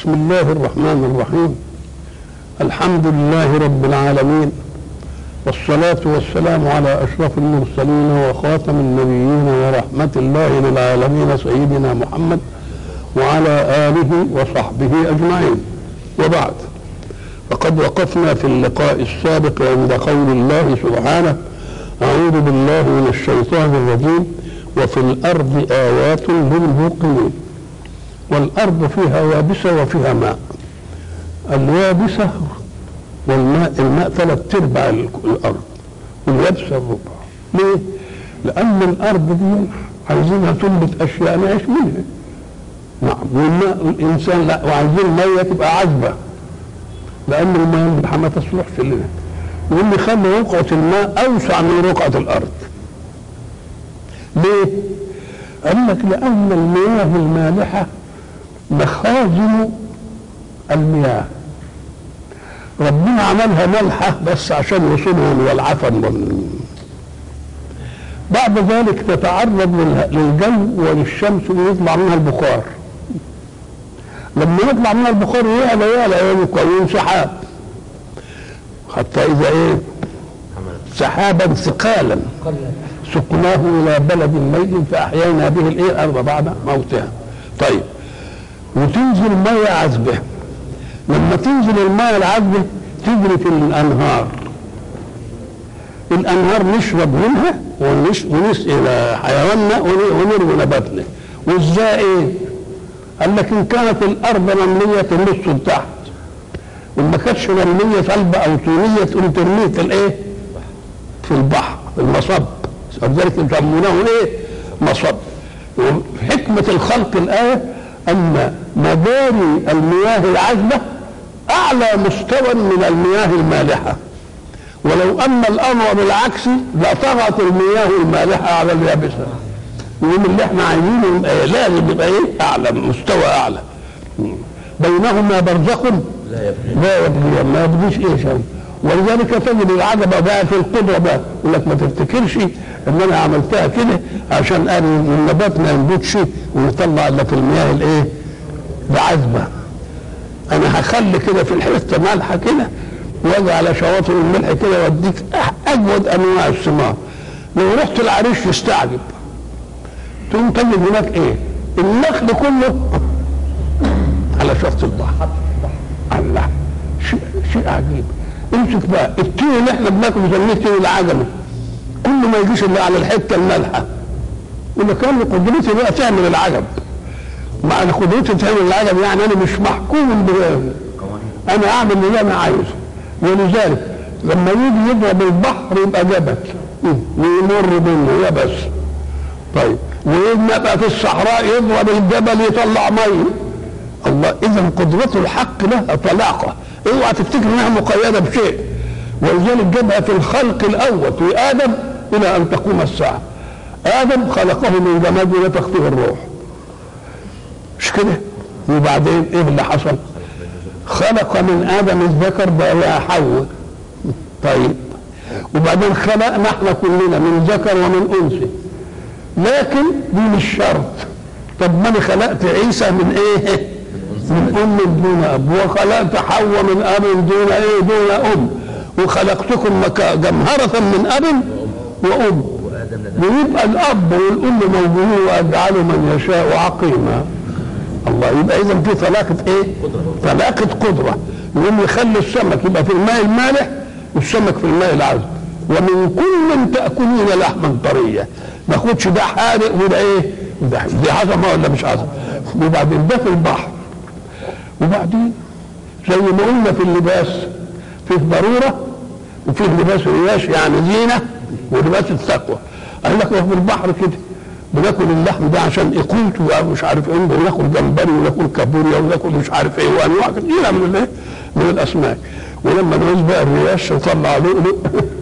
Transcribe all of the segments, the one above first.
بسم الله الرحمن الرحيم الحمد لله رب العالمين والصلاة والسلام على أشرف المرسلين وخاتم النبيين ورحمة الله للعالمين سيدنا محمد وعلى آله وصحبه أجمعين وبعد فقد وقفنا في اللقاء السابق عند قول الله سبحانه أعوذ بالله من الشيطان الرجيم وفي الأرض آيات للموقنين والأرض فيها يابسة وفيها ماء اليابسة والماء الماء ثلاث أرباع الأرض واليابسة الربع ليه؟ لأن الأرض دي عايزينها تنبت أشياء نعيش منها نعم والماء الإنسان لا وعايزين مية تبقى عذبة لأن المية ما تصلحش لنا يقول لي خلي رقعة الماء أوسع من رقعة الأرض ليه؟ قال لك لأن المياه المالحة مخازن المياه ربنا عملها ملحة بس عشان وصولهم والعفن وال... بعد ذلك تتعرض للجو وللشمس ويطلع منها البخار لما يطلع منها البخار يعلى يعلى يكون سحاب حتى إذا إيه سحابا ثقالا سقناه إلى بلد ميت فأحيينا به الإيه الأرض بعد موتها طيب وتنزل مية عذبة لما تنزل المية العذبة تجري في الأنهار الأنهار نشرب منها ونش... ونسقي حيواننا ونروي نباتنا وازاي ايه؟ قال لك ان كانت الارض ممليه تلص لتحت وما كانتش ممليه صلبه او طينيه تقوم ترميه في الايه؟ في البحر في المصب ولذلك يسمونه ايه؟ مصب حكمه الخلق الايه ان مجاري المياه العذبه اعلى مستوى من المياه المالحه ولو ان الامر بالعكس لطغت المياه المالحه على اليابسه يقول اللي احنا عايزينه لازم يبقى ايه اعلى مستوى اعلى بينهما برزخ لا يبغي ما يبغيش ايه شيء ولذلك تجد العجبه بقى في القدره بقى يقول لك ما تفتكرش ان انا عملتها كده عشان قال النبات ما ينبتش ويطلع الا في المياه الايه؟ بعذبه انا هخلي كده في الحته مالحه كده واجي على شواطئ الملح كده واديك اجود انواع الثمار لو رحت العريش تستعجب تقوم تجد هناك ايه؟ النخل كله على شط البحر الله شيء شيء عجيب امسك بقى التين اللي احنا بناكله بنسميه تين العجمي كله ما يجيش الا على الحته المالحه يقول لك انا قدرتي بقى تعمل العجب مع ان قدرتي تعمل العجب يعني انا مش محكوم انا اعمل اللي انا عايزه ولذلك لما يجي يضرب البحر يبقى جبل ويمر منه يبس طيب ويجي بقى في الصحراء يضرب الجبل يطلع ميه الله اذا قدرته الحق لها طلاقه اوعى تفتكر انها مقيده بشيء ولذلك جابها في الخلق الاول في ادم الى ان تقوم الساعه ادم خلقه من جماد لا تخفيه الروح مش كده وبعدين ايه اللي حصل خلق من ادم الذكر بقى حواء طيب وبعدين خلقنا احنا كلنا من ذكر ومن انثى لكن دي مش شرط طب ما انا خلقت عيسى من ايه من ام دون اب وخلقت حواء من اب دون ايه دون ام وخلقتكم جمهرة من اب وام ويبقى الاب والام موجودين واجعل من يشاء عقيما الله يبقى اذا في طلاقه ايه؟ طلاقه قدره يقوم يخلي السمك يبقى في الماء المالح والسمك في الماء العذب ومن كل تاكلون لحما طريا ما خدش ده حادق وده ايه؟ ده دي عظمه ولا مش عظمه؟ وبعدين ده في البحر وبعدين زي ما قلنا في اللباس فيه ضروره وفيه لباس رياش يعني زينه ولباس التقوى قال لك في البحر كده بناكل اللحم ده عشان اقولته مش عارف ايه وناكل جمبري وناكل كابوريا وناكل مش عارف ايه وانواع كثيره من الايه من الاسماك ولما نعوز بقى الرياش نطلع لؤلؤ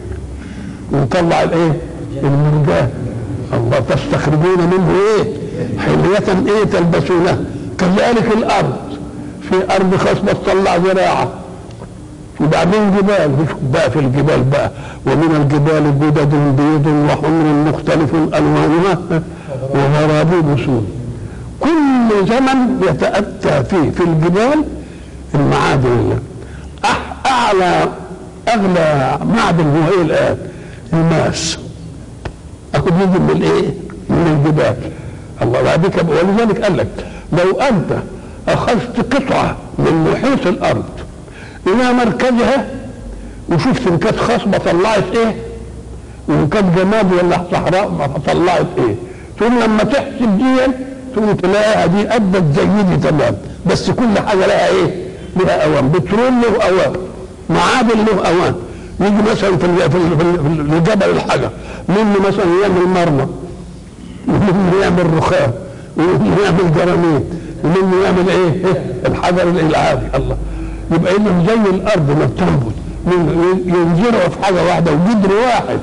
ونطلع الايه المرجان الله تستخرجون منه ايه حلية ايه تلبسونها كذلك الارض في ارض خصبة تطلع زراعة وبعدين جبال بقى في الجبال بقى ومن الجبال جدد بيض وحمر مختلف الوانها وغرابيب سود كل زمن يتأتى فيه في الجبال المعادن اللي. أح- أعلى أغلى معدن هو إيه الآن؟ الماس أخذ يجي من الإيه؟ من الجبال الله بعدك ولذلك قال لك لو أنت أخذت قطعة من محيط الأرض إلى مركزها وشفت إن كانت خصبة طلعت إيه؟ وإن كانت جماد ولا صحراء طلعت إيه؟ ثم لما تحسب دي ثم تلاقيها دي أدت زي دي تمام بس كل حاجة لها إيه؟ لها أوان بترول له أوان معادن له أوان يجي مثلا في ال- في ال- في ال- في الجبل الحجر منه مثلا يعمل مرمى ومنه يعمل رخام ومنه يعمل جرانيت ومنه يعمل ايه؟ إيه؟ الحجر العادي الله يبقى انه زي الارض ما بتنبت من- ينزرعوا في حاجه واحده وجدر واحد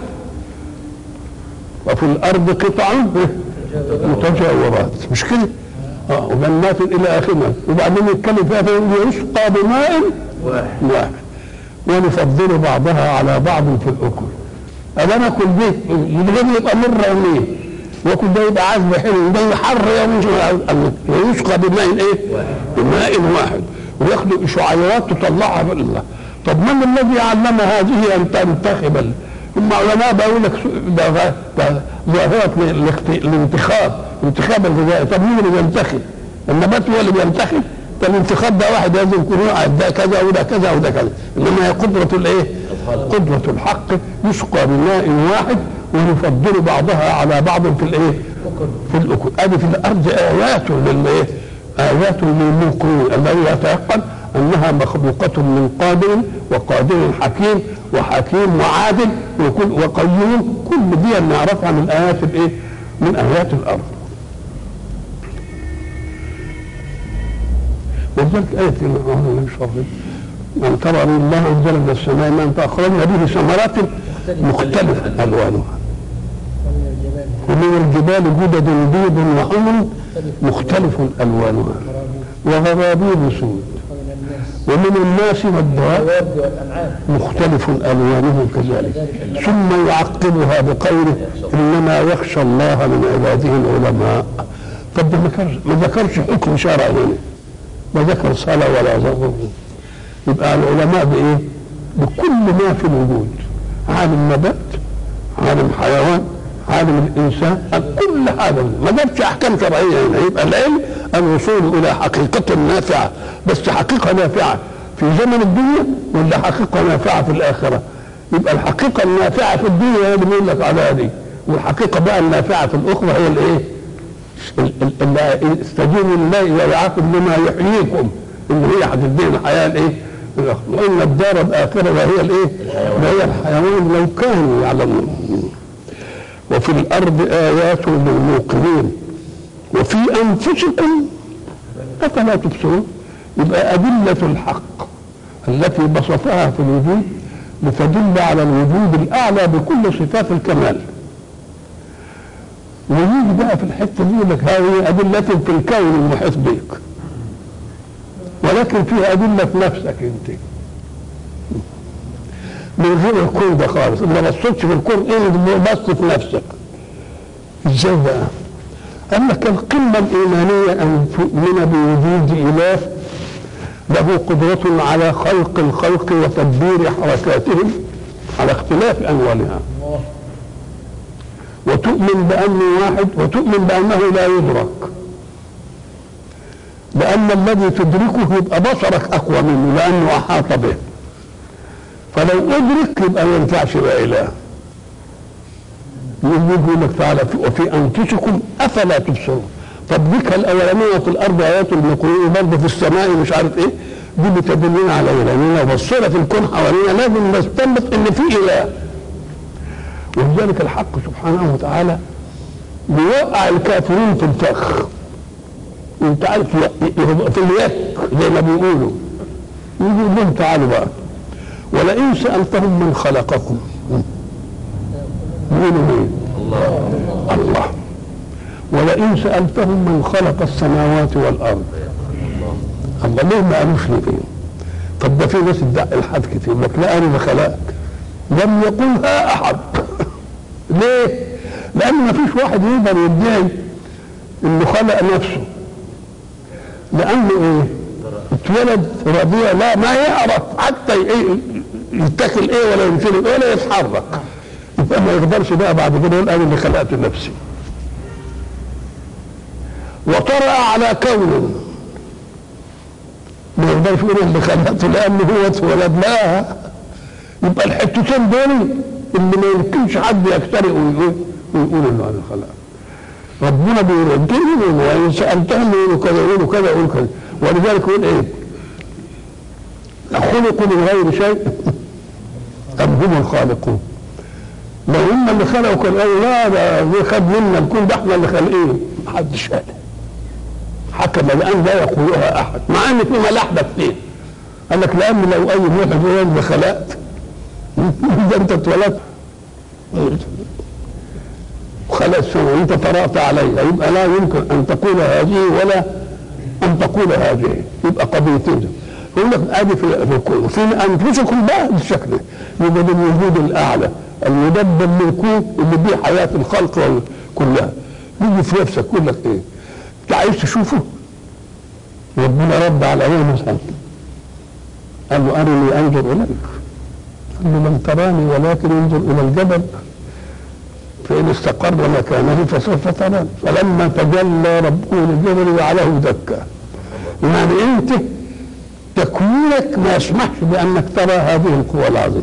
وفي الارض قطع متجاورات مش كده؟ اه وجنات الى اخره وبعدين يتكلم فيها فيقول يسقى بماء واحد واحد ونفضل بعضها على بعض في الاكل أبقى انا اكل ده ده يبقى مر يومين واكل ده يبقى عذب حلو ده حر يوم يسقى بماء ايه؟ بماء واحد وياخدوا شعيرات تطلعها من الله طب من الذي علم هذه ان تنتخب ال- هم علماء بيقول لك سو- ده غ- ده ظاهره الاخت- الانتخاب انتخاب الغذاء طب مين اللي بينتخب؟ النبات هو اللي بينتخب ده الانتخاب ده واحد لازم يكون واحد ده كذا وده كذا وده كذا انما هي قدره الايه؟ قدره الحق يسقى بماء واحد ونفضل بعضها على بعض في الايه؟ في الاكل ادي في الارض ايات للايه؟ ايات للموقنين الذي يتيقن انها مخلوقه من قادر وقادر حكيم وحكيم وعادل وكل وقيوم كل دي نعرفها من ايات الايه؟ من ايات الارض ولذلك آية الله يشرف من ترى أن الله أنزل من السماء ماء فأخرجنا به ثمرات مختلفة ألوانها ومن الجبال جدد بيض وحمر مختلف ألوانها وغرابيب سود ومن الناس والدواب الورد والانعام مختلف ألوانه كذلك ثم يعقبها بقوله إنما يخشى الله من عباده العلماء طب ده ما ذكرش- ما ذكرش حكم شرع هنا ما ذكر صلاة ولا ظهر يبقى العلماء بإيه؟ بكل ما في الوجود عالم نبات عالم حيوان عالم الإنسان كل حاجة ما جابش أحكام شرعية هنا يبقى العلم الوصول إلى حقيقة نافعة بس حقيقة نافعة في زمن الدنيا ولا حقيقة نافعة في الآخرة يبقى الحقيقة النافعة في الدنيا هي اللي بيقول لك عليها دي والحقيقة بقى النافعة في الأخرى هي الإيه؟ ال- ال- ال- استجيبوا لله ويعاقب لما يحييكم ان هي هتدينا الحياه الايه؟ الآخرة. وان الدار الاخره هي الايه؟ هي الحيوان لو كانوا يعلمون وفي الارض ايات للموقنين وفي انفسكم افلا تبصرون يبقى ادله الحق التي بسطها في الوجود لتدل على الوجود الاعلى بكل صفات الكمال ويجي بقى في الحته دي يقول لك هذه ادله في الكون المحيط بك ولكن فيها ادله في نفسك انت من غير الكون ده خالص ما بصيتش في الكون ايه بص في نفسك ازاي بقى؟ قال لك القمه الايمانيه ان تؤمن بوجود اله له قدرة على خلق الخلق وتدبير حركاتهم على اختلاف أنوالها وتؤمن بأنه واحد وتؤمن بأنه لا يدرك لأن الذي تدركه يبقى بصرك أقوى منه لأنه أحاط به فلو أدرك يبقى ما ينفعش يبقى إله يقول لك تعالى في- وفي أنفسكم أفلا تبصرون طب ذكر الأولانية في الأرض آيات المقرئين برضه في السماء مش عارف إيه دي بتدلنا على إله لأن لو بصينا في الكون حوالينا لازم نستنبط إن في إله ولذلك الحق سبحانه وتعالى بيوقع الكافرين في الفخ انت عارف ي- ي- في اليك زي ما بيقولوا يقول لهم تعالوا بقى ولئن سألتهم من خلقكم يقولوا مين؟ الله الله ولئن سألتهم من خلق السماوات والأرض الله ليه ما قالوش ليه؟ طب ده في ناس ادعي الحد كتير يقول لك لا انا اللي خلقك لم يقولها احد ليه؟ لان ما فيش واحد يقدر يدعي انه خلق نفسه لانه ايه اتولد رضيع لا ما يعرف حتى ايه يتاكل ايه ولا ينشرب ايه ولا يتحرك يبقى ما يقدرش بقى بعد كده يقول انا اللي خلقت نفسي وطرأ على كون ما يقدرش يقول اللي خلقته لانه هو اتولد لا يبقى الحتتين دول اللي ما يمكنش حد يخترق ويقول ويقول انه انا خلقت ربنا بيردهم وان سالتهم يقولوا كذا يقولوا كذا يقولوا كذا ولذلك يقول ايه؟ خلقوا من غير شيء ام هم الخالقون لو هم اللي خلقوا كان قالوا لا ده ده خد منا الكون ده احنا اللي خالقين محدش قال حكم الان لا يقولها احد مع ان في ملاحده كتير قال لك لان لو اي واحد يقول انا خلقت ده انت اتولدت خلق السماء وانت طرأت عليها يبقى لا يمكن ان تقول هذه ولا ان تقول هذه يبقى قضيتين يقول لك ادي في في الكون في انفسكم بقى بالشكل ده. يبقى ده الوجود الاعلى المدبر للكون اللي بيه حياه الخلق كلها يجي في نفسك يقول لك ايه؟ انت عايز تشوفه؟ ربنا رد على ايه مثلا؟ قال له ارني انظر اليك قال له لن تراني ولكن انظر الى الجبل فإن استقر مكانه فسوف ترى فلما تجلى ربه للجبل جعله دكا يعني أنت تكوينك ما يسمحش بأنك ترى هذه القوة العظيمة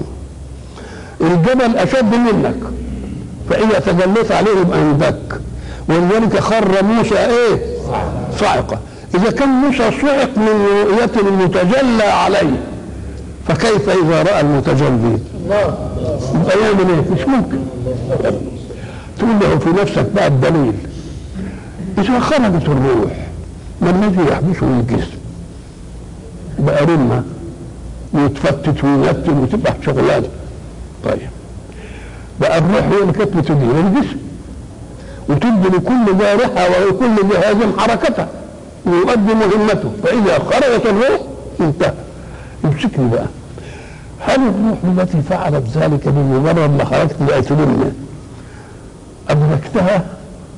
الجبل أشد منك فإذا تجليت عليه يبقى اندك ولذلك خر موسى إيه؟ صاعقة إذا كان موسى صعق من رؤية المتجلى عليه فكيف إذا رأى المتجلي؟ يبقى يعمل إيه؟ مش ممكن تقول له في نفسك بقى الدليل إذا خرجت الروح ما الذي يحبسه الجسم بقى رمة ويتفتت وينتن وتبقى شغلانة طيب بقى الروح هي اللي كانت بتدير الجسم وتدي لكل جارحة ولكل جهاز حركته ويؤدي مهمته فإذا خرجت الروح انتهى امسكني بقى هل الروح التي فعلت ذلك بمجرد ما خرجت بقت رمة أدركتها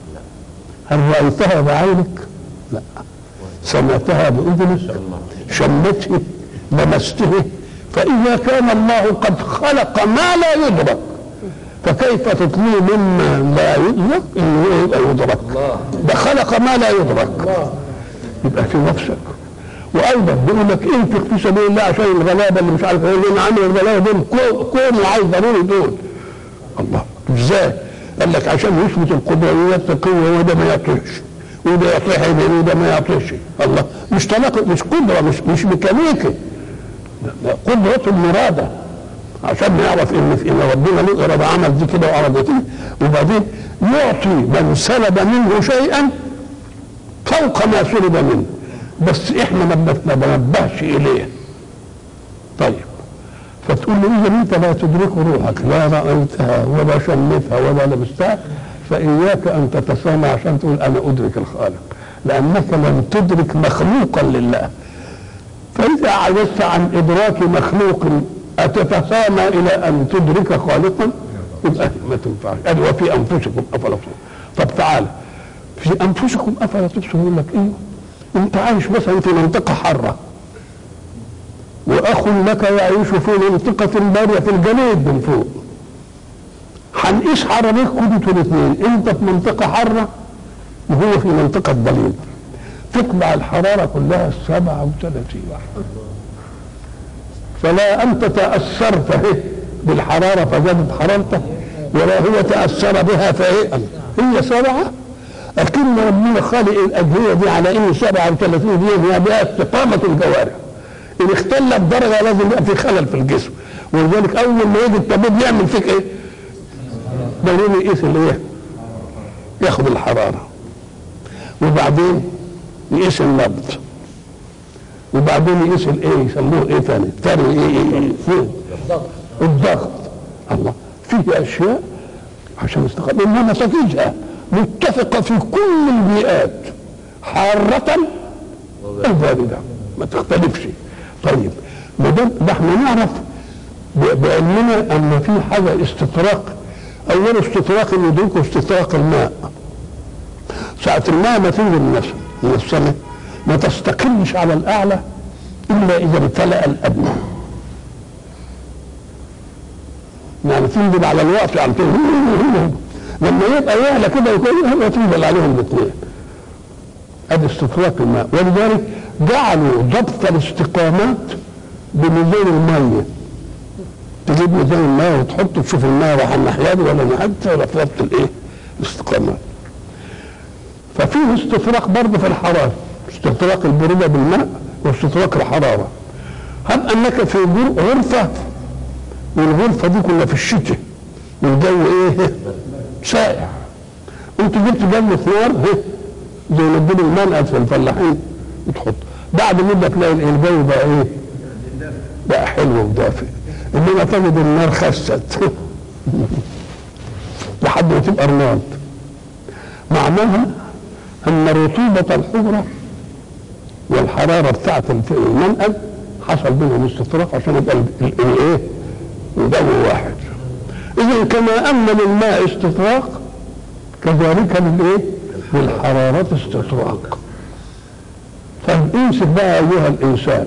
هل رأيتها بعينك لا سمعتها بأذنك شمته لمسته فإذا كان الله قد خلق ما لا يدرك فكيف تطلب مما لا يدرك انه يبقى يدرك ده خلق ما لا يدرك يبقى في نفسك وايضا بيقول لك انفق في سبيل الله عشان الغلابه اللي مش عارف ايه اللي عامل الغلابه دول كون عايز ضروري دول الله ازاي؟ قال لك عشان يثبت القدره ويثبت القوه وده ما يعطيش وده يعطيه يمين وده ما يعطيش الله مش تناقض مش قدره مش مش ميكانيكي ده قدرة المرادة عشان نعرف ان في ان ربنا له اراده عمل دي كده واراد دي وبعدين يعطي من سلب منه شيئا فوق ما سلب منه بس احنا ما بنبهش اليه طيب فتقول له اذا انت لا تدرك روحك لا رايتها ولا شمتها ولا لمستها فاياك ان تتسامى عشان تقول انا ادرك الخالق لانك لم تدرك مخلوقا لله فاذا عجزت عن ادراك مخلوق اتتسامى الى ان تدرك خالقا يبقى ما تنفعش قال وفي انفسكم افلا تبصرون طب تعالى في انفسكم افلا تبصرون يقول لك ايه انت عايش مثلا في منطقه حاره واخ لك يعيش في منطقه باريه في الجليد من فوق هنقيس حرارتكم انتوا الاثنين انت في منطقه حاره وهو في منطقه ضليل تطلع الحراره كلها 37 فلا انت تاثرت بالحراره فزادت حرارته ولا هو تاثر بها فهي هي سبعه لكن ربنا خالق الاجهزه دي على ان 37 دي هي بها استقامه الجوارح ان اختلت درجه لازم يبقى في خلل في الجسم ولذلك اول ما يجي الطبيب يعمل فيك ايه؟ ضروري يقيس الايه؟ ياخد الحراره وبعدين يقيس النبض وبعدين يقيس الايه يسموه ايه ثاني ثاني ايه ايه ايه فين الضغط الله فيه اشياء عشان استقامة انما نتائجها متفقة في كل البيئات حارة او باردة ما تختلفش طيب ما دام ده احنا نعرف بعلمنا ان في حاجة استطراق اولا استطراق الندوك واستطراق الماء ساعة الماء ما تنزل من السماء ما تستقلش على الاعلى الا اذا امتلأ الادنى يعني تنزل على الوقت يعني لما يبقى يعلى كده يكون تنزل عليهم الاثنين ادي استطراق الماء ولذلك جعلوا ضبط الاستقامات بميزان الميه تجيب ميزان الماء وتحطه تشوف الماء راح الناحيه دي ولا الناحيه دي تعرف ضبط الايه؟ الاستقامات ففيه استفراق برضه في الحراره استطراق البروده بالماء واستطراق الحراره هب انك في غرفه والغرفه دي كلها في الشتاء والجو ايه؟ ساقع انت جبت جنة نار زي ما تجيب المنقد في الفلاحين وتحط بعد مده تلاقي الجو بقى ايه؟ بقى حلو ودافئ انما تجد النار خست لحد ما تبقى رماد معناها ان رطوبه الحجره والحراره بتاعت المنقد حصل بينهم استفراغ عشان يبقى الايه؟ الجو واحد اذا كما ان للماء استفراغ كذلك للايه؟ للحرارة استطراق طيب امسك بقى ايها الانسان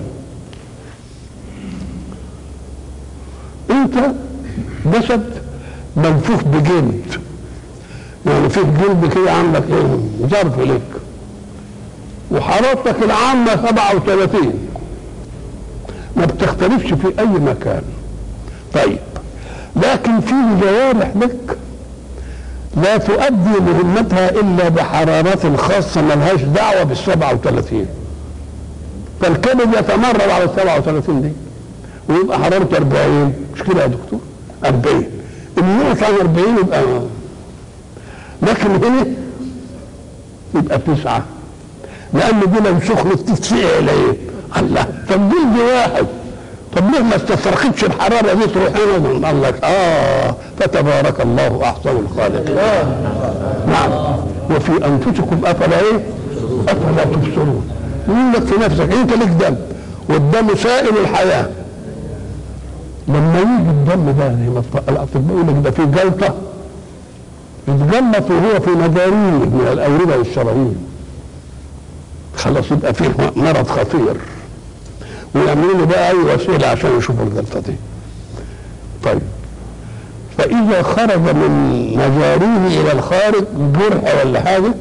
انت جسد منفوخ بجلد يعني فيه جلد كده عندك ايه ظرف لك وحرارتك العامة 37 ما بتختلفش في اي مكان طيب لكن فيه جوارح لك لا تؤدي مهمتها الا بحرارات خاصه ملهاش دعوه بال 37 فالكبد يتمرد على ال 37 دي ويبقى حرارته 40 مش كده يا دكتور 40 النقص عن 40 يبقى لكن هنا يبقى تسعة لأن دي لو سخنت تتفعل ايه؟ الله طب جلد واحد طب ليه ما استفرقتش الحرارة دي تروح هنا قال لك اه فتبارك الله أحسن الخالقين آه. نعم وفي أنفسكم أفلا إيه؟ أفلا تبصرون يقول لك في نفسك أنت لك دم والدم سائل الحياة لما يجي الدم ده زي ما الأطباء يقول لك ده في جلطة اتجلط وهو في مجاريه من الأوردة والشرايين خلاص يبقى فيه مرض خطير ويعملوا له بقى اي وسيله عشان يشوفوا الجلطه دي. طيب فاذا خرج من مجاريه الى الخارج جرح ولا حاجه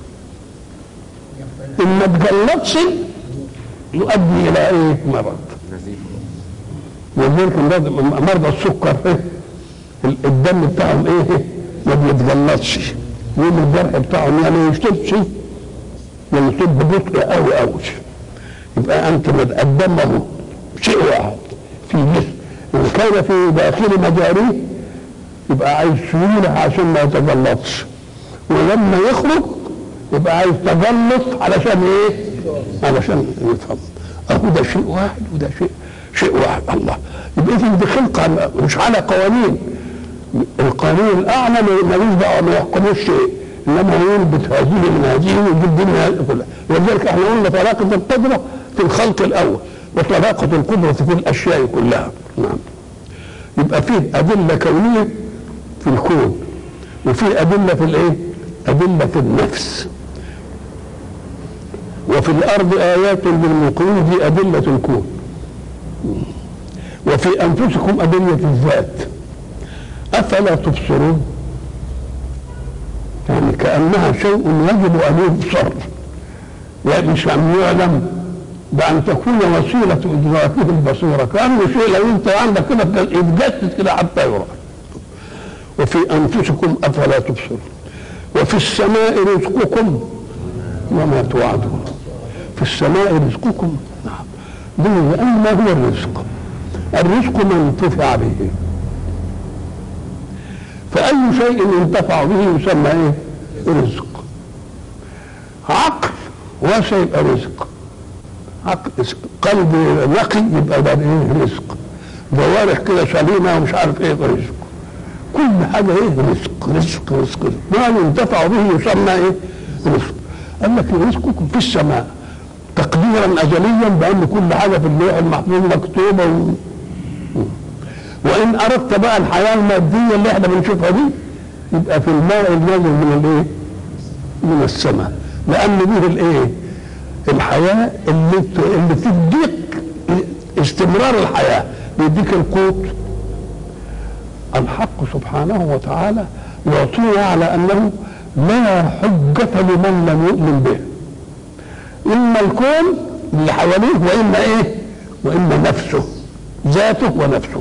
ان ما تجلطش يؤدي الى ايه؟ مرض. ولذلك مرضى السكر ايه؟ الدم بتاعهم ايه؟ ما بيتجلطش. يقول الجرح بتاعهم يعني ما يشتدش يشتد ببطء قوي قوي. يبقى انت متقدمه شيء واحد في جسم ان كان في داخل مجاريه يبقى عايز سيوله عشان ما يتجلطش ولما يخرج يبقى عايز تجلط علشان ايه؟ علشان يفهم اهو ده شيء واحد وده شيء شيء واحد الله يبقى اذا دي خلقه مش على قوانين القانون الاعلى ملوش دعوه ما يحكموش شيء انما ينبت هذه من هذه ويجيب دي من هذه كلها ولذلك احنا قلنا طلاقه القدره في الخلق الاول وطلاقه القدره في الاشياء كلها نعم يبقى فيه ادله كونيه في الكون وفي ادله في الايه؟ ادله في النفس وفي الارض ايات للموقنين دي ادله الكون وفي انفسكم ادله الذات افلا تبصرون يعني كانها شيء يجب ان يبصر يعني مش ان يعلم بان تكون وسيله ادراكه البصيره كانه شيء لو انت عندك كده يتجسد كده حتى يرى وفي انفسكم افلا تبصرون وفي السماء رزقكم وما توعدون في السماء رزقكم نعم ليه؟ لان ما هو الرزق؟ الرزق ما انتفع به فأي شيء ينتفع به يسمى إيه؟ رزق. عقل واسع يبقى رزق. عقل قلب نقي يبقى ده إيه؟ رزق. جوارح كده سليمة ومش عارف إيه رزق. كل حاجة إيه؟ رزق رزق رزق, رزق. ما ينتفع به يسمى إيه؟ رزق. قال لك رزقكم في السماء تقديرا أزليا بأن كل حاجة في اللوح المحفوظ مكتوبة و... وان اردت بقى الحياه الماديه اللي احنا بنشوفها دي يبقى في الماء النازل من الايه؟ من السماء لان به الايه؟ الحياه اللي ت- اللي تديك استمرار الحياه بيديك القوت الحق سبحانه وتعالى يعطينا على انه لا حجة لمن لم يؤمن به اما الكون اللي حواليه واما ايه واما نفسه ذاته ونفسه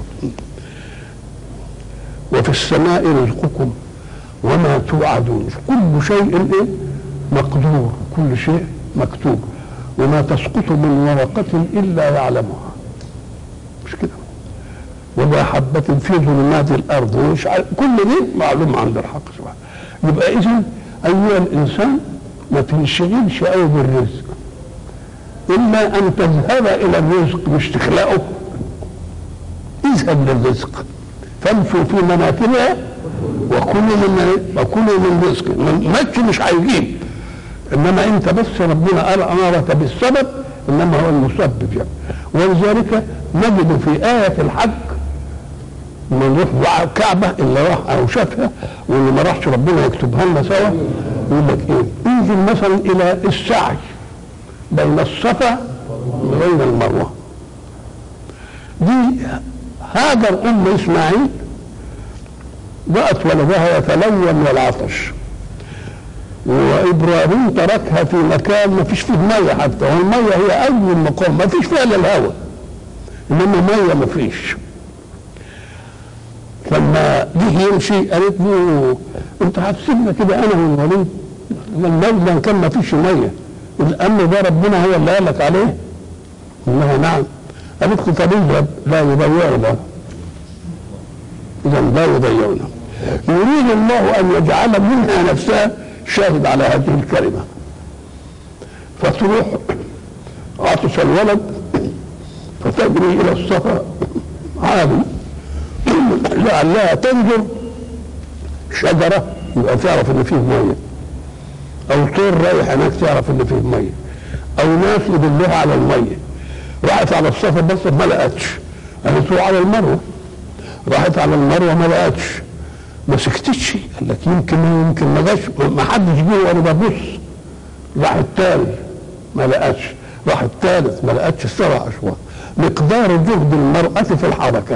وفي السماء رزقكم وما توعدون كل شيء ايه مقدور كل شيء مكتوب وما تسقط من ورقة إلا يعلمها مش كده ولا حبة في ظلمات الأرض ومش عارف كل دي معلوم عند الحق سبحانه يبقى إذا أيها الإنسان ما تنشغلش قوي بالرزق إلا أن تذهب إلى الرزق مش تخلقه اذهب للرزق فامشوا في مناكبها وكلوا من وكلوا من رزق المشي مش هيجيب انما انت بس ربنا قال امرك بالسبب انما هو المسبب يعني ولذلك نجد في آية الحج من يروح الكعبة اللي راح أو شافها واللي ما راحش ربنا يكتبها لنا سوا يقول لك إيه؟ انزل مثلا إلى السعي بين الصفا وبين المروة دي هاجر أم إسماعيل رأت ولدها يتلون والعطش وابراهيم تركها في مكان ما فيش فيه ميه حتى والميه هي اول مقام ما فيش فيها الا الهواء انما ميه ما فيش لما جه يمشي قالت له انت هتسيبنا كده انا والوليد المولى كان ما فيش ميه الامر ده ربنا هو اللي قال لك عليه انها نعم قالت له طب اذهب لا يضيعنا اذا لا يضيعنا يريد الله ان يجعل منها نفسها شاهد على هذه الكلمة فتروح عطش الولد فتجري إلى الصفا عالي لعلها تنظر شجرة يبقى تعرف إن فيه مية أو طير رايح هناك تعرف إن فيه مية أو ناس يدلوها على المية راحت على الصفا بس ما لقتش قالت له على المروة راحت على المروة ما لقتش ما سكتتش قال لك يمكن يمكن ما جاش ما حدش جه وانا ببص راح الثالث ما لقاش راح الثالث ما لقاش سبع اشواط مقدار جهد المرأة في الحركة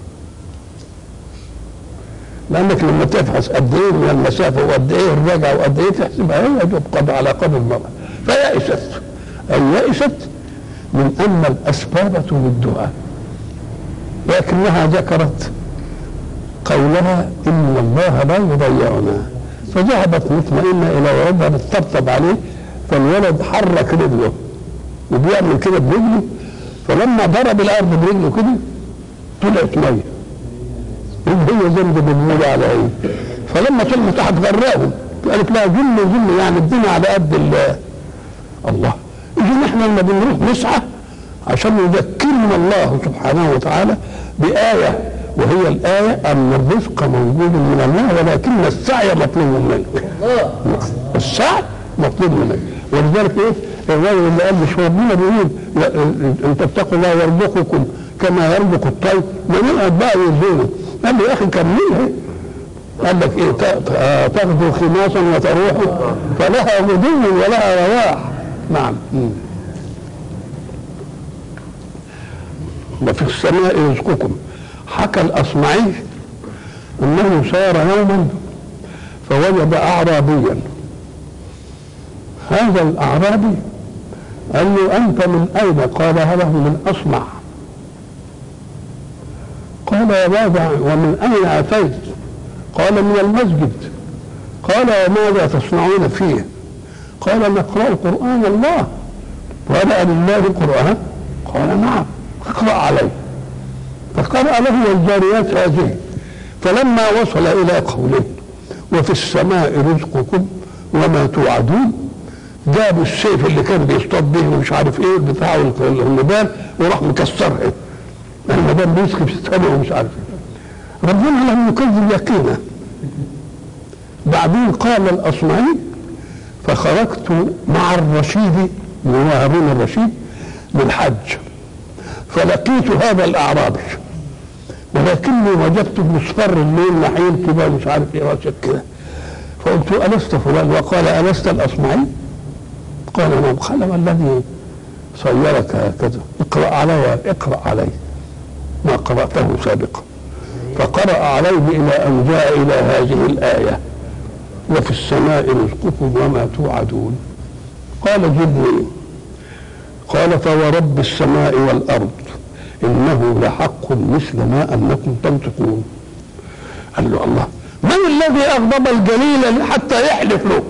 لأنك لما تبحث قد إيه من المسافة وقد إيه الرجعة وقد إيه تحسبها هي تبقى على قدر المرأة فيأست أي يأست من أن الأسباب تمدها لكنها ذكرت قولها ان الله لا يضيعنا فذهبت مطمئنه الى ولدها بتطبطب عليه فالولد حرك رجله وبيعمل كده برجله فلما ضرب الارض برجله كده طلعت ميه هي ذنب بالمولى على ايه فلما طلعوا تحت غراهم قالت لها جن جن يعني الدنيا على قد الله الله اذا احنا لما بنروح نسعى عشان يذكرنا الله سبحانه وتعالى بآية وهي الآية أن الرزق موجود من الله ولكن السعي مطلوب منك السعي مطلوب منك ولذلك ايه الراجل اللي قال مش ربنا بيقول ان تتقوا الله يرزقكم كما يرزق الطير ما نقعد بقى يزونه قال له يا اخي كملها قال لك ايه تغدو خماصا وتروح فلها غدو ولها رواح نعم وفي السماء رزقكم حكى الأصمعي أنه سار يوما فوجد أعرابيا هذا الأعرابي قال له أنت من أين؟ قال له من أصمع قال يا بابا ومن أين أتيت؟ قال من المسجد قال وماذا تصنعون فيه؟ قال نقرأ قرآن الله قال لله القرآن؟ قال نعم اقرأ عليه فقرأ له والجاريات هذه فلما وصل إلى قوله وفي السماء رزقكم وما توعدون جابوا السيف اللي كان بيصطاد به ومش عارف ايه بتاعه النبال وراح مكسرها النبال بيسقي في السماء ومش عارف ايه ربنا لم يكذب يقينا بعدين قال الاصمعي فخرجت مع الرشيد اللي هو هارون الرشيد للحج فلقيت هذا الاعرابي ولكني وجدت مصفر الليل نحيل كده مش عارف ايه واشد كده فقلت الست فلان وقال الست الاصمعي قال نعم قال ما الذي صيرك هكذا اقرأ علي اقرأ علي ما قرأته سابقا فقرأ عليه إلى أن جاء إلى هذه الآية وفي السماء رزقكم وما توعدون قال جبريل قال فورب السماء والأرض إنه لحق مثل ما أنكم تنطقون قال له الله من الذي أغضب الجليل حتى يحلف له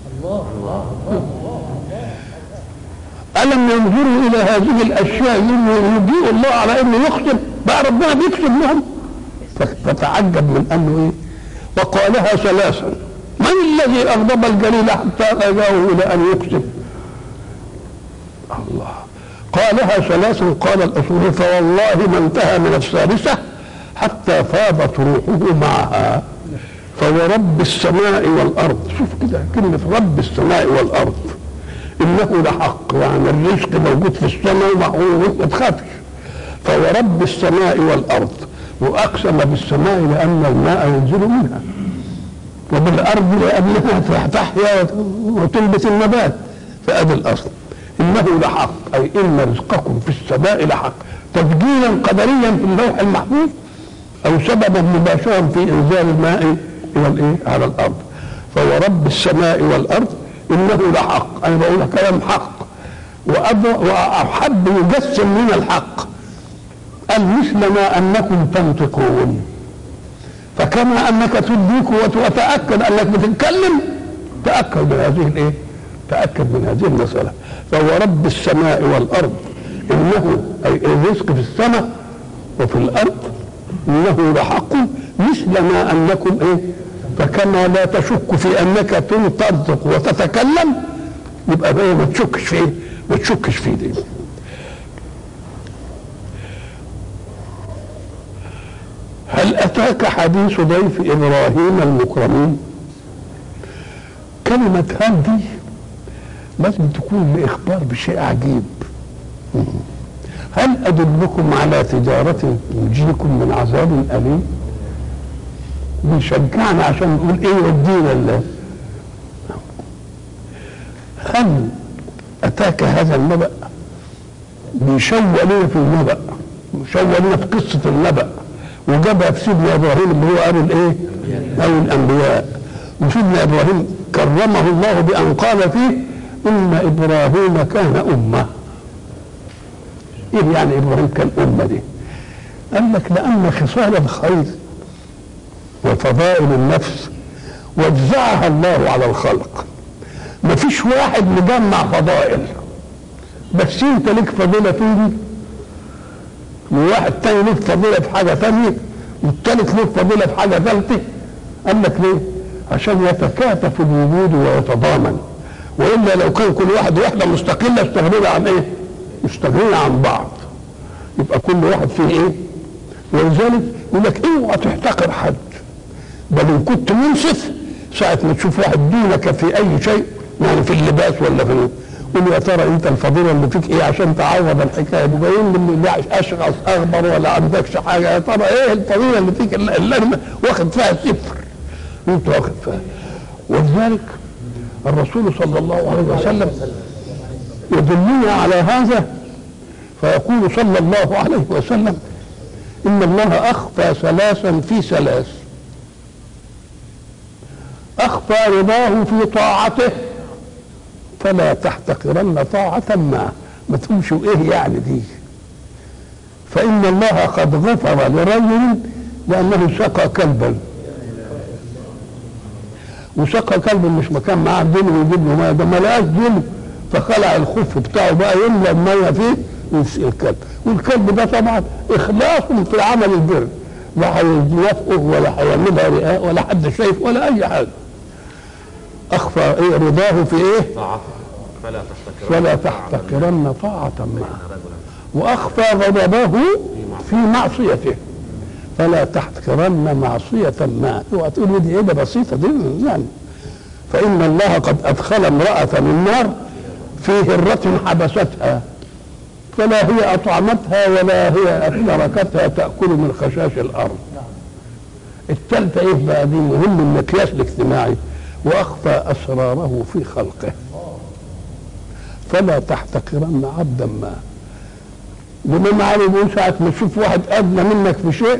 ألم ينظروا إلى هذه الأشياء يجيء الله على أنه يختم بقى ربنا بيكتب لهم فتعجب من أنه إيه وقالها ثلاثا من الذي أغضب الجليل حتى أجاه إلى أن يكتب الله قالها ثلاثا قال الأصول فوالله ما انتهى من الثالثة حتى فاضت روحه معها فورب السماء والأرض شوف كده كلمة رب السماء والأرض إنه لحق يعني الرزق موجود في السماء ومعقول ما تخافش فورب السماء والأرض وأقسم بالسماء لأن الماء ينزل منها وبالأرض لأنها تحيا وتنبت النبات فأدي الأصل إنه لحق أي إن رزقكم في السماء لحق تسجيلا قدريا في اللوح المحفوظ أو سببا مباشرا في إنزال الماء إلى الإيه؟ على الأرض فهو رب السماء والأرض إنه لحق أنا بقول كلام حق وأحب يجسم من الحق قال مثل ما أنكم تنطقون فكما أنك تدرك وتتأكد أنك بتتكلم تأكد من هذه الإيه؟ تأكد من هذه المسألة فهو رب السماء والأرض إنه أي الرزق في السماء وفي الأرض إنه لحق مثل ما أنكم إيه فكما لا تشك في أنك تنطق وتتكلم يبقى بقى ما تشكش في إيه ما تشكش في دي هل أتاك حديث ضيف إبراهيم المكرمين كلمة هل دي لازم تكون لإخبار بشيء عجيب هل أدلكم على تجارة تنجيكم من عذاب أليم بيشجعنا عشان نقول ايه يودينا الله هل اتاك هذا النبأ بيشوق لنا في النبأ بيشوق لنا في قصة النبأ وجابها في سيدنا ابراهيم اللي هو ابو الايه؟ ابو الانبياء وسيدنا ابراهيم كرمه الله بان قال فيه ان ابراهيم كان امه ايه يعني ابراهيم كان امه دي؟ قال لك لان خصال الخير وفضائل النفس وزعها الله على الخلق ما فيش واحد مجمع فضائل بس انت لك فضيله فيه وواحد تاني له فضيله في حاجه تانيه والتالت له فضيله في حاجه ثالثه قال لك ليه؟ عشان يتكاتف الوجود ويتضامن والا لو كان كل واحد وحده مستقله استغنينا عن ايه؟ مستغنينا عن بعض يبقى كل واحد فيه ايه؟ ولذلك يقول لك اوعى تحتقر حد بل ان كنت منصف ساعة ما تشوف واحد دونك في أي شيء يعني في اللباس ولا في قول يا ترى أنت الفضيلة اللي فيك إيه عشان تعوض الحكاية دي باين اللي أشخص أخبر ولا عندكش حاجة يا ترى إيه الفضيلة اللي فيك اللي أنا واخد فيها صفر أنت واخد فيها ولذلك الرسول صلى الله عليه وسلم يدلنا على هذا فيقول صلى الله عليه وسلم إن الله أخفى ثلاثا في ثلاث أخفى رضاه في طاعته فلا تحتقرن طاعة ما ما تقولش إيه يعني دي فإن الله قد غفر لرجل لأنه سقى كلبا وسقى كلب مش مكان معاه دين ويجيب له ميه ده ما لقاش دين فخلع الخف بتاعه بقى يملى الميه فيه ويسقي الكلب والكلب ده طبعا اخلاص في عمل البر لا هيوافقه ولا هيعملها رئاء ولا حد شايف ولا اي حاجه اخفى ايه رضاه في ايه طاعته فلا تحتكرن فلا تحتقرن طاعة معه واخفى غضبه في معصيته فلا تحتقرن معصية ما اوعى تقول دي ايه ده بسيطة دي يعني فإن الله قد أدخل امرأة من نار في هرة حبستها فلا هي أطعمتها ولا هي تركتها تأكل من خشاش الأرض الثالثة إيه بقى دي مهم المقياس الاجتماعي وأخفى أسراره في خلقه فلا تحتقرن عبدا ما الامام علي بيقول ساعه ما تشوف واحد ادنى منك في شيء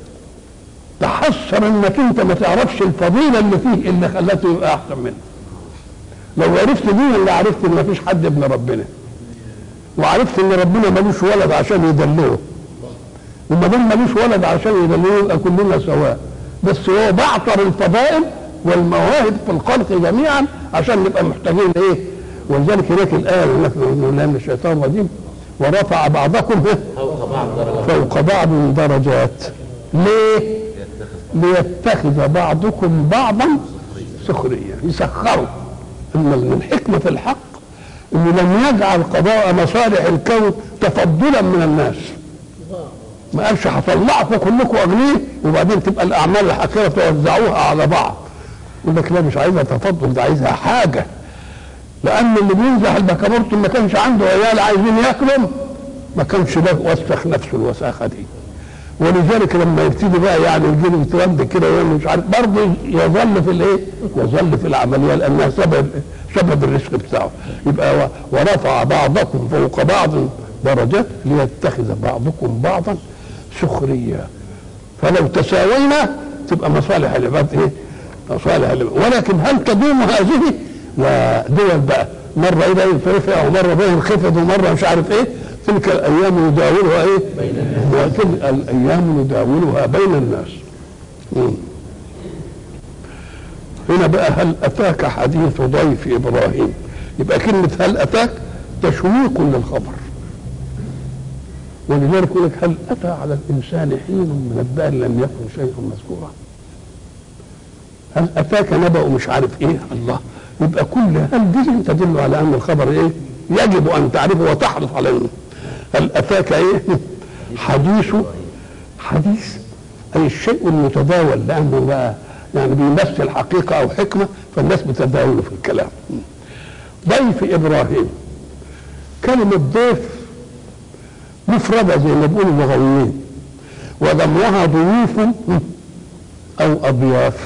تحسر انك انت ما تعرفش الفضيله اللي فيه اللي خلته يبقى احسن منك لو عرفت دي اللي عرفت ان مفيش حد ابن ربنا وعرفت ان ربنا ملوش ولد عشان يدلوه وما دام ملوش ولد عشان يدلوه يبقى كلنا سواء بس هو بعثر الفضائل والمواهب في الخلق جميعا عشان نبقى محتاجين ايه ولذلك هناك الايه اللي هناك من الشيطان الرجيم ورفع بعضكم فوق بعض درجات فوق بعض درجات ليه؟ ليتخذ بعضكم بعضا سخريا يسخروا ان من حكمه الحق انه لم يجعل قضاء مصالح الكون تفضلا من الناس ما قالش هطلعكم كلكم اغنياء وبعدين تبقى الاعمال الحقيره توزعوها على بعض يقول لك لا مش عايزها تفضل ده عايزها حاجه لان اللي بينزح البكابورت ما كانش عنده عيال عايزين ياكلوا ما كانش له وسخ نفسه الوساخه دي ولذلك لما يبتدي بقى يعني يجيله يتوند كده ويعمل مش عارف برضه يظل في الايه؟ يظل في العمليه لانها سبب سبب الرزق بتاعه يبقى و- ورفع بعضكم فوق بعض درجات ليتخذ بعضكم بعضا سخريا فلو تساوينا تبقى مصالح العباد ايه؟ مصالح العباد ولكن هل تدوم هذه؟ ودول بقى مره الى يرتفع ومره بين الخفض ومره مش عارف ايه تلك الايام نداولها ايه؟ تلك الايام نداولها بين الناس. مم. هنا بقى هل اتاك حديث ضيف ابراهيم؟ يبقى كلمه هل اتاك تشويق للخبر. ولذلك يقول لك هل اتى على الانسان حين من الدهر لم يكن شيئا مذكورا؟ هل اتاك نبأ مش عارف ايه الله يبقى كل هل دي تدل على ان الخبر ايه يجب ان تعرفه وتحرص عليه هل اتاك ايه حديث حديث اي الشيء المتداول لانه بقى يعني بيمثل حقيقه او حكمه فالناس بتتداوله في الكلام ضيف ابراهيم كلمه ضيف مفردة زي ما بيقولوا اللغويين وضمها ضيوف أو أضياف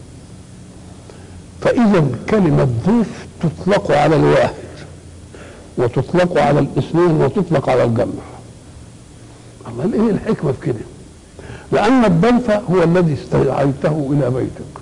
فإذا كلمة ضيف تطلق على الواحد وتطلق على الاثنين وتطلق على الجمع الله ايه الحكمة في كده لأن الضيف هو الذي استدعيته إلى بيتك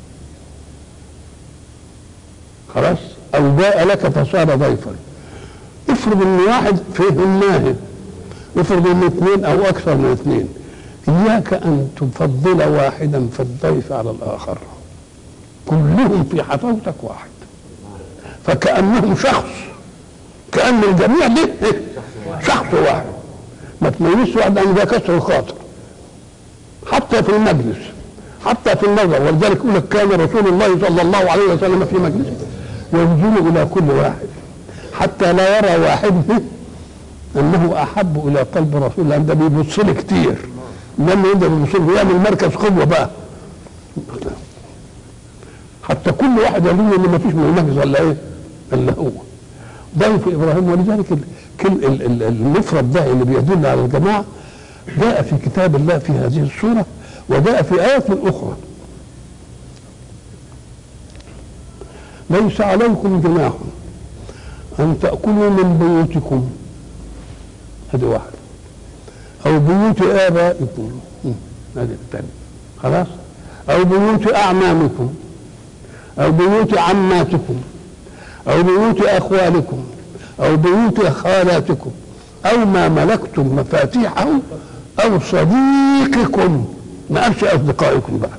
خلاص أو جاء لك فصار ضيفا افرض ان واحد فيه ناهب افرض ان اثنين او اكثر من اثنين اياك ان تفضل واحدا في الضيف على الاخر كلهم في حفاوتك واحد فكانهم شخص كان الجميع دي شخص واحد ما تميزش واحد عن ذا كسر الخاطر حتى في المجلس حتى في النظر ولذلك يقول لك كان رسول الله صلى الله عليه وسلم في مجلسه ينزل الى كل واحد حتى لا يرى واحد منه انه احب الى قلب رسول الله ده بيبص لي كتير لما يبدا بيبص لي يعمل مركز قوه بقى حتى كل واحد يقول لي ان ما فيش من المجلس الا ايه؟ الا هو ضيف ابراهيم ولذلك ال- كل ال- ال- المفرد ده اللي بيدل على الجماعه جاء في كتاب الله في هذه السوره وجاء في ايات اخرى ليس عليكم جناح أن تأكلوا من بيوتكم هذه واحدة أو بيوت آبائكم هم، هذه الثانية خلاص أو بيوت أعمامكم أو بيوت عماتكم أو بيوت أخوالكم أو بيوت خالاتكم أو ما ملكتم مفاتيحه أو صديقكم ما قالش أصدقائكم بقى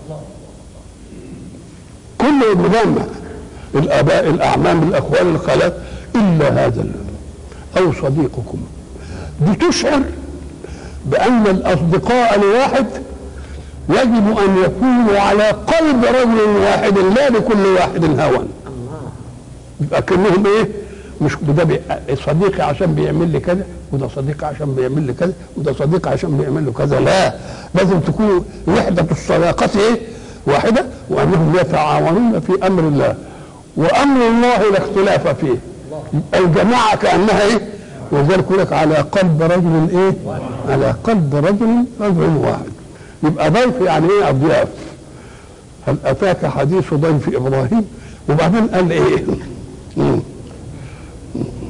كل مجمع الاباء الاعمام الاخوال الخالات الا هذا ال- او صديقكم بتشعر بان الاصدقاء الواحد يجب ان يكونوا على قلب رجل واحد لا لكل واحد هوى يبقى كانهم ايه مش ده بي- صديقي عشان بيعمل لي كذا وده صديقي عشان بيعمل لي كذا وده صديقي عشان بيعمل له كذا لا لازم تكون وحده الصداقه ايه واحده وانهم يتعاونون في امر الله وامر الله لا اختلاف فيه الجماعه كانها ايه ولذلك يقول لك على قلب رجل ايه على قلب رجل رجل واحد يبقى ضيف يعني ايه اضياف هل اتاك حديث ضيف ابراهيم وبعدين قال ايه مم.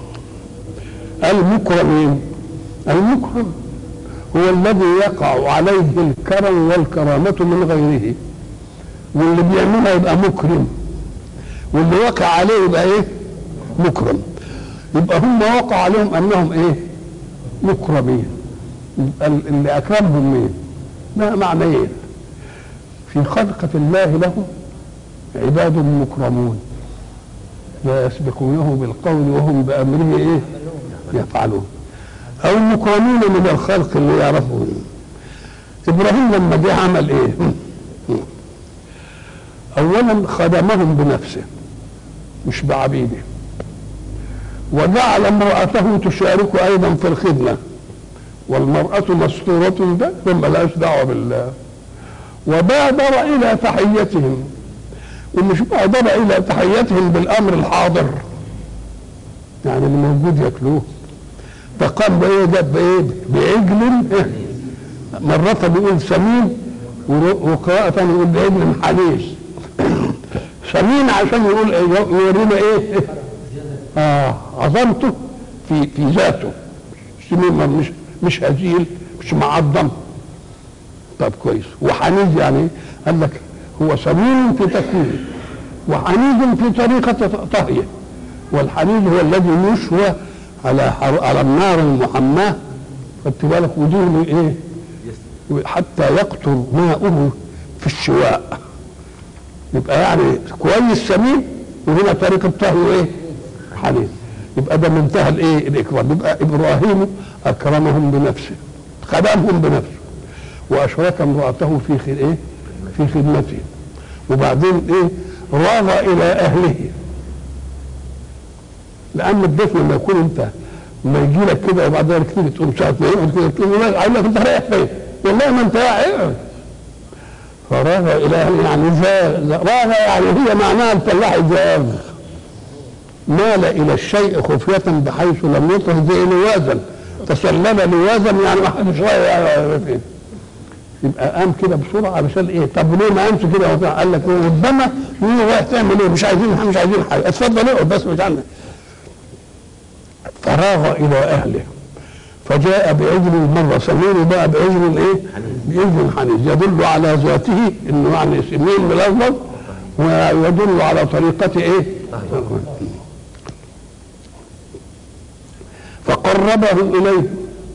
المكرمين المكرم هو الذي يقع عليه الكرم والكرامة من غيره واللي بيعملها يبقى مكرم واللي وقع عليه يبقى ايه مكرم يبقى هم وقع عليهم انهم ايه مكرمين يبقى اللي اكرمهم مين ما معنيين في خلقة الله لهم عباد مكرمون لا يسبقونه بالقول وهم بأمره إيه يفعلون أو مكرمون من الخلق اللي يعرفون إبراهيم لما جه عمل إيه أولا خدمهم بنفسه مش بعبيده وجعل امرأته تشارك أيضا في الخدمة والمرأة مستورة ده ثم لهاش دعوة بالله وبادر إلى تحيتهم ومش بادر إلى تحيتهم بالأمر الحاضر يعني اللي موجود ياكلوه فقام بإيه جاب بإيه بعجل إيه؟ مرة بيقول سمين وقراءة يقول بعجل حنيس سمين عشان يقول يورينا ايه اه عظمته في في ذاته سمين مش مش هزيل مش معظم طب كويس وحنيز يعني ايه؟ قال لك هو سمين في تكوينه وحنيز في طريقة طهيه والحنيز هو الذي يشوى على على النار المحماة خدت بالك وديه ايه حتى يقطر ماؤه في الشواء يبقى يعني كويس سمين وهنا طريقة طهيه ايه حنيز يبقى ده منتهى الايه الاكرام يبقى ابراهيم اكرمهم بنفسه خدمهم بنفسه واشرك امراته في خد ايه في خدمته وبعدين ايه راغ الى اهله لان الضيف لما يكون انت لما يجي لك كده وبعد ذلك تيجي تقوم ساعه ما يقعد كده تقول له قال لك انت رايح فين؟ والله ما انت قاعد فراغ الى اهله يعني زاغ راغ يعني هي معناها الفلاح زاغ مال الى الشيء خفية بحيث لم يطه زي لوازا تسلل لوازا يعني ما حدش رايح فين يبقى قام كده بسرعه علشان ايه طب ليه ما قامش كده وبتاع قال لك ربما يقول رايح تعمل ايه مش عايزين مش عايزين حاجه اتفضل اقعد بس مش عندك فراغ الى اهله فجاء بعجل مره سمين وبقى بعجل ايه؟ بعجل حنيذ يدل على ذاته انه يعني سمين ملظلظ ويدل على طريقة ايه؟ فقربه اليه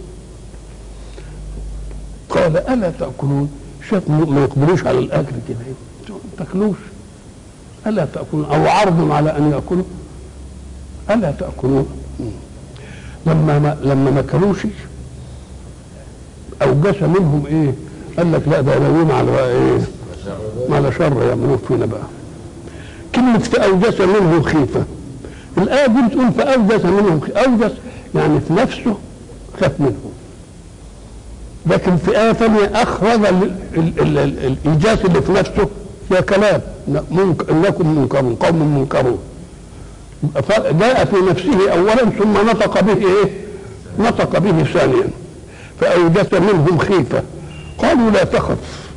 قال الا تاكلون شاف ما يقبلوش على الاكل كده ما تاكلوش الا تاكلون او عرض على ان ياكلوا الا تاكلون لما ما لما ما كلوش اوجس منهم ايه قال لك لا ده ناويين على ايه على شر يعملوه فينا بقى كلمة فأوجس منه خيفة الآية دي بتقول فأوجس منهم خيفة أوجس يعني في نفسه خاف منهم لكن في آية ثانية أخرج الإيجاز اللي في نفسه فيها كلام إنكم منكرون قوم منكرون جاء في نفسه اولا ثم نطق به ايه نطق به ثانيا فاوجس منهم خيفه قالوا لا تخف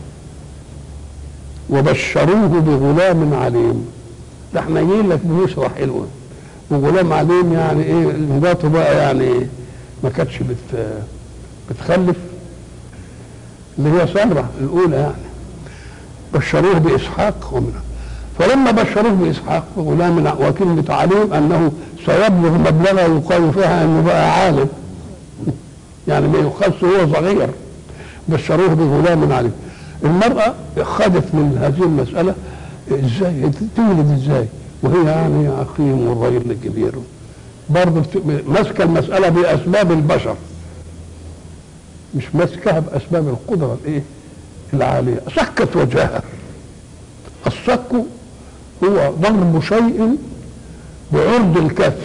وبشروه بغلام عليم ده احنا جايين لك بنشرة حلوه وغلام عليم يعني ايه مراته بقى يعني إيه ما كانتش بت بتخلف اللي هي سمره الاولى يعني بشروه باسحاق ومنها فلما بشروه باسحاق غلام وكلمه عليم انه سيبلغ مبلغا يقال فيها انه بقى عالم يعني ما يخص هو صغير بشروه بغلام عليم المرأة خدت من هذه المسألة ازاي تولد ازاي وهي يعني عقيم والراجل كبير برضه ماسكة المسألة بأسباب البشر مش ماسكها بأسباب القدرة الايه العالية سكت وجهها الصك هو ضرب شيء بعرض الكف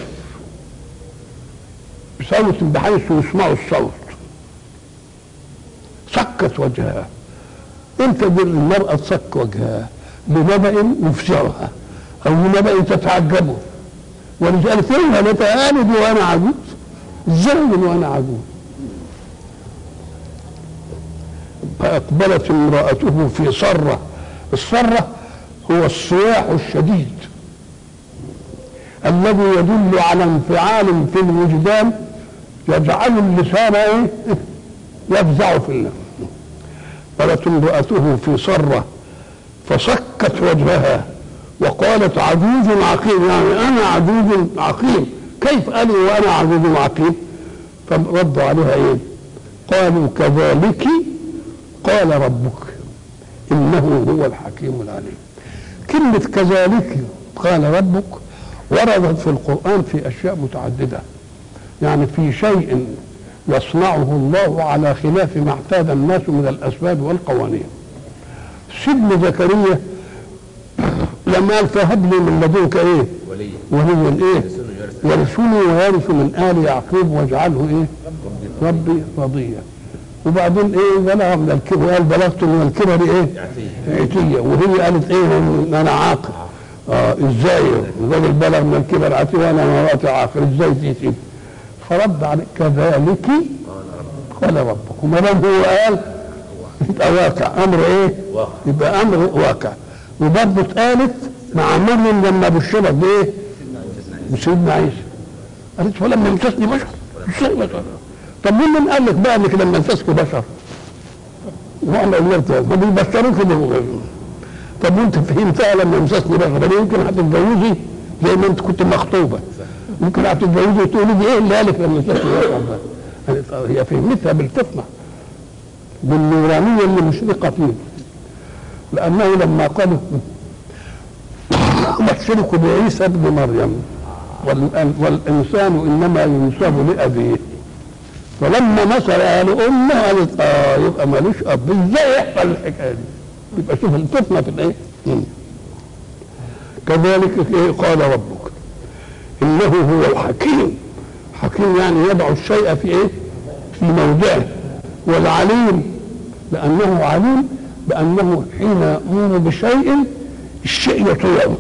بصوت بحيث يسمع الصوت سكت وجهها امتى دي المرأة تصك وجهها لنبأ يفزعها أو لنبأ تتعجبه ولذلك يوم نتآلد وأنا عجوز ازاي وأنا عجوز فأقبلت امرأته في صرة الصرة هو الصياح الشديد الذي يدل على انفعال في الوجدان يجعل اللسان ايه يفزع في الله قالت امرأته في صرة فصكت وجهها وقالت عجوز عقيم يعني انا عجوز عقيم كيف قالوا وانا عجوز عقيم فرد عليها ايه قالوا كذلك قال ربك انه هو الحكيم العليم كلمة كذلك قال ربك وردت في القرآن في أشياء متعددة يعني في شيء يصنعه الله على خلاف ما اعتاد الناس من الأسباب والقوانين سيدنا زكريا لما قال فهب لي من لدنك ايه ولي وليا ايه يسن يرث يرثني ويرث من آل يعقوب واجعله ايه ربي رضيا وبعدين ايه بلغ من الكبر قال بلغت من الكبر ايه يعطيه عتية وهي قالت ايه ان انا عاقل اه ازاي الراجل بلغ من الكبر عتي وانا مراتي عاقل ازاي دي تيجي فرد عليه كذلك قال ربك وما دام هو قال يبقى واقع امر ايه واقع. يبقى امر واقع وبرضه اتقالت مع مريم لما بشرت بايه بسيدنا عيسى قالت فلم يمسسني بشر ازاي بشر طب مين من قال لك بقى انك لما يمسسك بشر واحنا قلت ما بيبشروك بيه. طب وانت فهمتها لما يمسسني بشر بل يمكن هتتجوزي زي ما انت كنت مخطوبه ممكن هتتجوزي وتقولي دي ايه اللي قالك لما يمسسني بشر ده قالت آه، هي فهمتها بالفطنه بالنورانيه اللي مشرقه فيه لانه لما قالوا بشرك بعيسى ابن مريم والأن- والانسان انما ينسب لابيه فلما مثل قال امه قالت اه يبقى مالوش اب ازاي يحصل الحكايه دي يبقى شوف الفتنه في الايه مم. كذلك إيه قال ربك انه هو الحكيم حكيم يعني يضع الشيء في ايه في موضعه والعليم لانه عليم بانه حين يامر بشيء الشيء يطيعه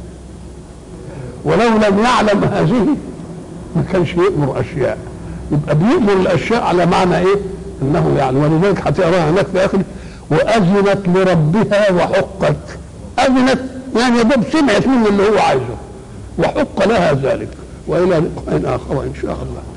ولو لم يعلم هذه ما كانش يأمر أشياء يبقى بيأمر الأشياء على معنى إيه؟ إنه يعني ولذلك هتقراها هناك في آخر وأذنت لربها وحقت أذنت يعني يا دوب سمعت منه اللي هو عايزه وحق لها ذلك وإلى لقاء آخر إن شاء الله